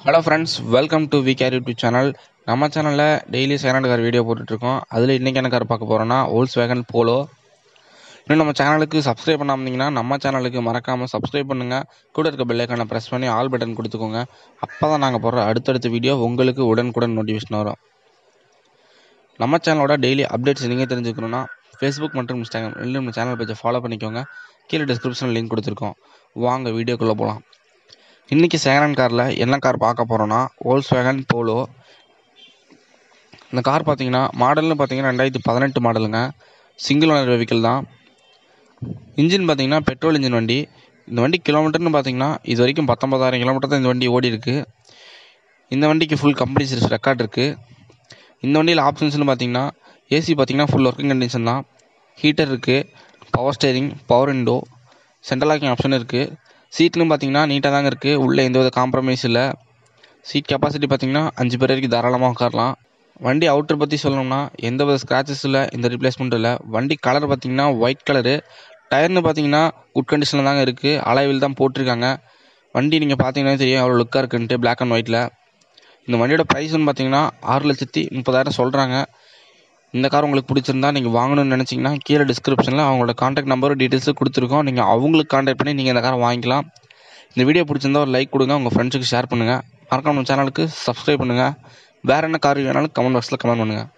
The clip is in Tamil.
hello friends welcome to we care YouTube channel நம்ம சேனலில் டெய்லி செகண்ட் கார் வீடியோ போட்டுட்ருக்கோம் அதில் இன்றைக்கி என்ன கார் பார்க்க போகிறோன்னா ஓல்ஸ் வேகன் போலோ இன்னும் நம்ம சேனலுக்கு சப்ஸ்கிரைப் பண்ணாம இருந்தீங்கன்னா நம்ம சேனலுக்கு மறக்காமல் சப்ஸ்கிரைப் பண்ணுங்கள் கூட இருக்க பெல்லைக்கான ப்ரெஸ் பண்ணி ஆல் பட்டன் கொடுத்துக்கோங்க அப்போ தான் நாங்கள் போடுற அடுத்தடுத்த வீடியோ உங்களுக்கு உடனுக்குடன் நோட்டிஃபிகேஷன் வரும் நம்ம சேனலோட டெய்லி அப்டேட்ஸ் நீங்கள் தெரிஞ்சுக்கணுன்னா ஃபேஸ்புக் மற்றும் இன்ஸ்டாகிராம் ரெண்டு நம்ம சேனல் பேஜை ஃபாலோ பண்ணிக்கோங்க கீழே டிஸ்கிரிப்ஷனில் லிங்க் கொடுத்துருக்கோம் வாங்க வீடியோக்குள்ளே போகலாம் இன்றைக்கி செகண்ட் காரில் என்ன கார் பார்க்க போகிறோன்னா ஓல்ஸ் வேகன் போலோ இந்த கார் பார்த்தீங்கன்னா மாடல்னு பார்த்தீங்கன்னா ரெண்டாயிரத்தி பதினெட்டு மாடலுங்க சிங்கிள் ஓனர் வெஹிக்கிள் தான் இன்ஜின் பார்த்தீங்கன்னா பெட்ரோல் இன்ஜின் வண்டி இந்த வண்டி கிலோமீட்டர்னு பார்த்தீங்கன்னா இது வரைக்கும் பத்தொம்பதாயிரம் கிலோமீட்டர் தான் இந்த வண்டி ஓடி இருக்கு இந்த வண்டிக்கு ஃபுல் கம்பெனி சர்வீஸ் ரெக்கார்ட் இருக்குது இந்த வண்டியில் ஆப்ஷன்ஸ்னு பார்த்தீங்கன்னா ஏசி பார்த்தீங்கன்னா ஃபுல் ஒர்க்கிங் கண்டிஷன் தான் ஹீட்டர் இருக்குது power steering power window central locking option இருக்குது சீட்னு பார்த்தீங்கன்னா நீட்டாக தாங்க இருக்குது உள்ளே எந்த வித காம்ப்ரமைஸ் இல்லை சீட் கெப்பாசிட்டி பார்த்தீங்கன்னா அஞ்சு பேர் வரைக்கும் தாராளமாக உட்காரலாம் வண்டி அவுட்டர் பற்றி சொல்லணும்னா எந்த வித ஸ்க்ராச்சஸ் இல்லை எந்த ரிப்ளேஸ்மெண்ட் இல்லை வண்டி கலர் பார்த்தீங்கன்னா ஒயிட் கலரு டயர்னு பார்த்தீங்கன்னா குட் கண்டிஷனில் தாங்க இருக்குது அலைவில் தான் போட்டிருக்காங்க வண்டி நீங்கள் பார்த்தீங்கன்னா தெரியும் அவ்வளோ லுக்காக இருக்குன்ட்டு பிளாக் அண்ட் ஒயிட்டில் இந்த வண்டியோட ப்ரைஸ்னு பார்த்தீங்கன்னா ஆறு லட்சத்தி முப்பதாயிரம் சொல்கிறாங்க இந்த கார் உங்களுக்கு பிடிச்சிருந்தா நீங்கள் வாங்கணும்னு நினச்சிங்கன்னா கீழே டிஸ்கிரிப்ஷனில் அவங்களோட காண்டாக்ட் நம்பரும் டீட்டெயில்ஸு கொடுத்துருக்கோம் நீங்கள் அவங்களுக்கு காண்டாக்ட் பண்ணி நீங்கள் இந்த காரை வாங்கிக்கலாம் இந்த வீடியோ பிடிச்சிருந்தா ஒரு லைக் கொடுங்க உங்கள் ஃப்ரெண்ட்ஸுக்கு ஷேர் பண்ணுங்கள் மறக்காம நம்ம சேனலுக்கு சப்ஸ்கிரைப் பண்ணுங்கள் வேறு என்ன கார் வேணாலும் கமெண்ட் பாக்ஸில் கமெண்ட் பண்ணுங்கள்